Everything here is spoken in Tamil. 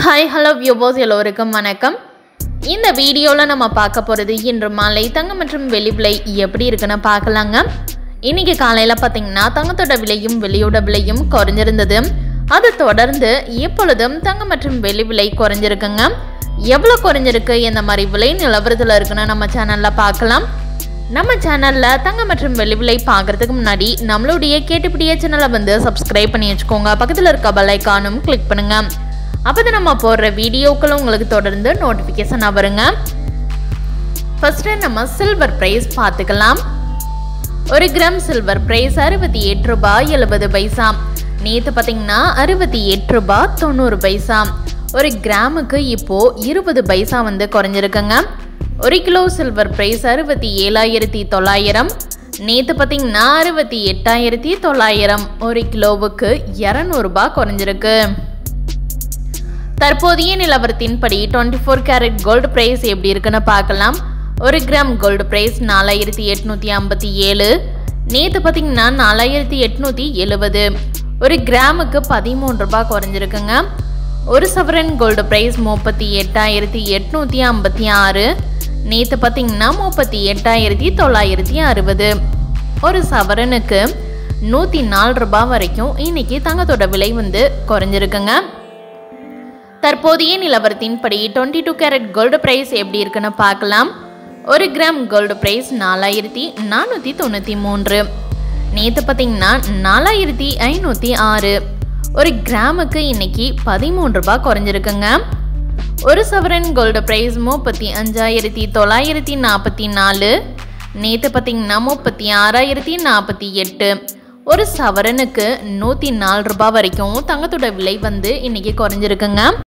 ஹாய் ஹலோ வியூபோஸ் எல்லோருக்கும் வணக்கம் இந்த வீடியோவில் நம்ம பார்க்க போகிறது இன்று மாலை தங்கம் மற்றும் வெள்ளி விலை எப்படி இருக்குன்னு பார்க்கலாங்க இன்னைக்கு காலையில் பார்த்தீங்கன்னா தங்கத்தோட விலையும் வெள்ளியோட விலையும் குறைஞ்சிருந்தது அது தொடர்ந்து இப்பொழுதும் தங்கம் மற்றும் வெள்ளி விலை குறைஞ்சிருக்குங்க எவ்வளோ குறைஞ்சிருக்கு இந்த மாதிரி விலை நிலவரத்தில் இருக்குன்னு நம்ம சேனலில் பார்க்கலாம் நம்ம சேனலில் தங்கம் மற்றும் வெள்ளி விலை பார்க்குறதுக்கு முன்னாடி நம்மளுடைய கேட்டுப்பிடிய சேனலை வந்து சப்ஸ்கிரைப் பண்ணி வச்சுக்கோங்க பக்கத்தில் இருக்க பெல் ஐக்கானும் கிளிக் பண்ணுங்க அப்போ தான் நம்ம போடுற வீடியோக்கள் உங்களுக்கு தொடர்ந்து நோட்டிஃபிகேஷனாக வருங்க ஃபஸ்ட்டு நம்ம சில்வர் ப்ரைஸ் பார்த்துக்கலாம் ஒரு கிராம் சில்வர் ப்ரைஸ் அறுபத்தி எட்டு ரூபாய் எழுபது பைசா நேற்று பார்த்தீங்கன்னா அறுபத்தி எட்டு ரூபாய் தொண்ணூறு பைசா ஒரு கிராமுக்கு இப்போ இருபது பைசா வந்து குறைஞ்சிருக்குங்க ஒரு கிலோ சில்வர் ப்ரைஸ் அறுபத்தி ஏழாயிரத்தி தொள்ளாயிரம் நேற்று பார்த்தீங்கன்னா அறுபத்தி எட்டாயிரத்தி தொள்ளாயிரம் ஒரு கிலோவுக்கு இரநூறுபா குறைஞ்சிருக்கு தற்போதைய நிலவரத்தின்படி twenty four carat gold price எப்படி இருக்குன்னு பார்க்கலாம் ஒரு கிராம் கோல்டு பிரைஸ் நாலாயிரத்தி எட்நூற்றி ஐம்பத்தி ஏழு நேற்று பார்த்தீங்கன்னா நாலாயிரத்தி எட்நூற்றி எழுபது ஒரு கிராமுக்கு பதிமூணு ரூபாய் குறைஞ்சிருக்குங்க ஒரு சவரன் கோல்டு பிரைஸ் முப்பத்தி எட்டாயிரத்தி எட்நூற்றி ஐம்பத்தி ஆறு நேற்று பார்த்தீங்கன்னா முப்பத்தி எட்டாயிரத்தி தொள்ளாயிரத்தி அறுபது ஒரு சவரனுக்கு நூற்றி நாலு ரூபாய் வரைக்கும் இன்னைக்கு தங்கத்தோட விலை வந்து குறைஞ்சிருக்குங்க தற்போதைய நிலவரத்தின்படி twenty two carat gold price எப்படி இருக்குன்னு பார்க்கலாம் ஒரு கிராம் கோல்டு பிரைஸ் நாலாயிரத்தி நானூற்றி தொண்ணூற்றி மூன்று நேற்று பார்த்தீங்கன்னா நாலாயிரத்தி ஐநூற்றி ஆறு ஒரு கிராமுக்கு இன்னைக்கு பதிமூன்று ரூபாய் குறைஞ்சிருக்குங்க ஒரு சவரன் கோல்டு பிரைஸ் முப்பத்தி அஞ்சாயிரத்தி தொள்ளாயிரத்தி நாற்பத்தி நாலு நேற்று பார்த்தீங்கன்னா முப்பத்தி ஆறாயிரத்தி நாற்பத்தி எட்டு ஒரு சவரனுக்கு நூற்றி நாலு ரூபாய் வரைக்கும் தங்கத்தோட விலை வந்து இன்னைக்கு குறைஞ்சிருக்குங்க